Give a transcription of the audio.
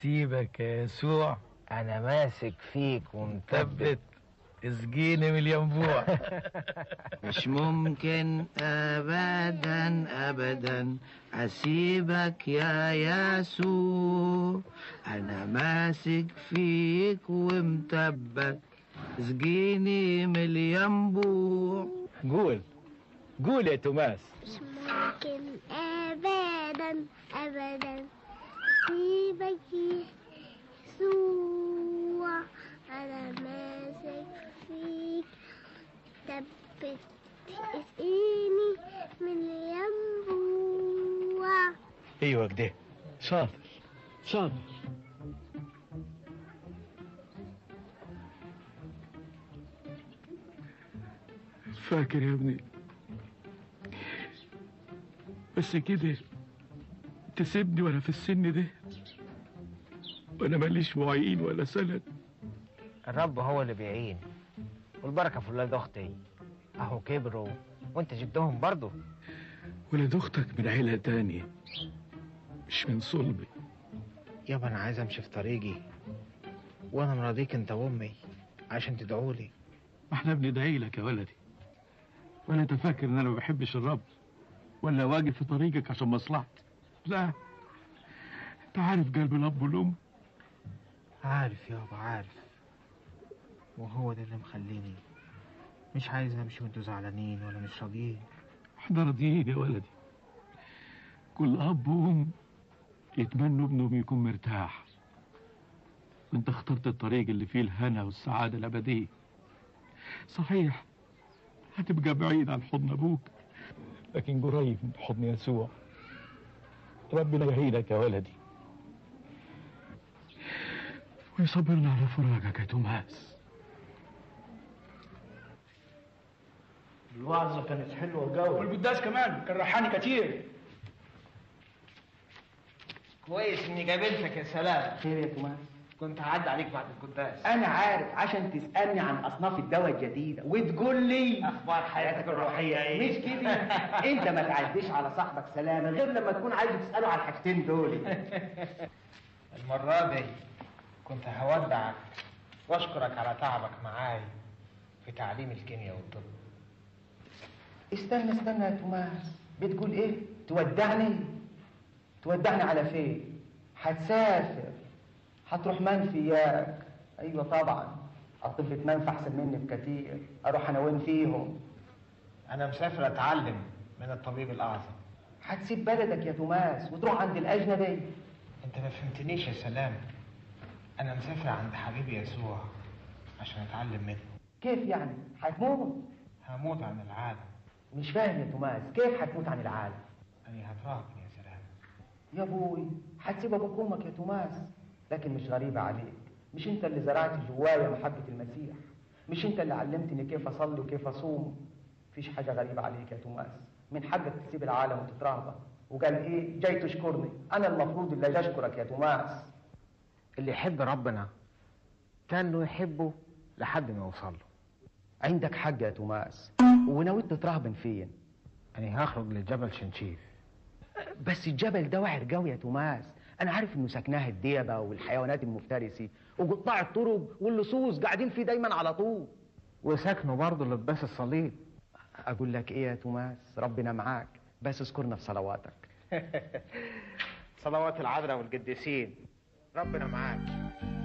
سيبك يا يسوع انا ماسك فيك ومثبت ثبت اسقيني من الينبوع مش ممكن ابدا ابدا اسيبك يا يسوع انا ماسك فيك ومثبت اسقيني من الينبوع قول قول يا توماس مش ممكن أبدا أبدا سيبك يسوع أنا ماسك فيك ثبت اسقيني من الينبوع ايوه كده شاطر شاطر فاكر يا ابني بس كده تسيبني وانا في السن ده وانا ماليش معين ولا سند الرب هو اللي بيعين والبركه في ولاد اختي اهو كبروا وانت جبتهم برضه ولاد اختك من عيلة تانية مش من صلبي يابا انا عايز امشي في طريقي وانا مراضيك انت وامي عشان تدعولي ما احنا بندعي لك يا ولدي ولا انت فاكر ان انا ما بحبش الرب ولا واقف في طريقك عشان مصلحتي لا انت عارف قلب الاب والام عارف يابا عارف وهو ده اللي مخليني مش عايز امشي وانتوا زعلانين ولا مش راضيين احنا راضيين يا ولدي كل اب وام يتمنوا ابنهم يكون مرتاح وانت اخترت الطريق اللي فيه الهنا والسعادة الأبدية صحيح هتبقى بعيد عن حضن أبوك لكن قريب من حضن يسوع ربنا يعينك يا ولدي ويصبرنا على فراقك يا توماس الوعظة كانت حلوة قوي والقداس كمان كان ريحاني كتير كويس اني قابلتك يا سلام خير يا توماس كنت هعدي عليك بعد القداس انا عارف عشان تسالني عن اصناف الدواء الجديده وتقول لي اخبار حياتك الروحيه ايه مش كده انت ما تعديش على صاحبك سلامه غير لما تكون عايز تساله على الحاجتين دول المره دي كنت هودعك واشكرك على تعبك معاي في تعليم الكيمياء والطب استنى استنى يا توماس بتقول ايه تودعني تودعني على فين هتسافر هتروح منفي ياك ايوه طبعا اطب في منفى احسن مني بكتير اروح انا وين فيهم انا مسافر اتعلم من الطبيب الاعظم هتسيب بلدك يا توماس وتروح عند الاجنبي انت ما فهمتنيش يا سلام انا مسافر عند حبيبي يسوع عشان اتعلم منه كيف يعني هتموت هموت عن العالم مش فاهم يا توماس كيف هتموت عن العالم اني هتراهن يا سلام يا ابوي هتسيب ابوك وامك يا توماس لكن مش غريبة عليك مش انت اللي زرعت جوايا محبة المسيح مش انت اللي علمتني كيف اصلي وكيف اصوم مفيش حاجة غريبة عليك يا توماس من حقك تسيب العالم وتترهبط وقال ايه جاي تشكرني انا المفروض اللي اجي اشكرك يا توماس اللي يحب ربنا كانه يحبه لحد ما يوصل له عندك حق يا توماس ونويت تترهبن فين انا هخرج لجبل شنشيف بس الجبل ده وعر قوي يا توماس انا عارف انه سكناه الديبه والحيوانات المفترسه وقطاع الطرق واللصوص قاعدين فيه دايما على طول وسكنه برضه لباس الصليب اقول لك ايه يا توماس ربنا معاك بس اذكرنا في صلواتك صلوات العذراء والقديسين ربنا معاك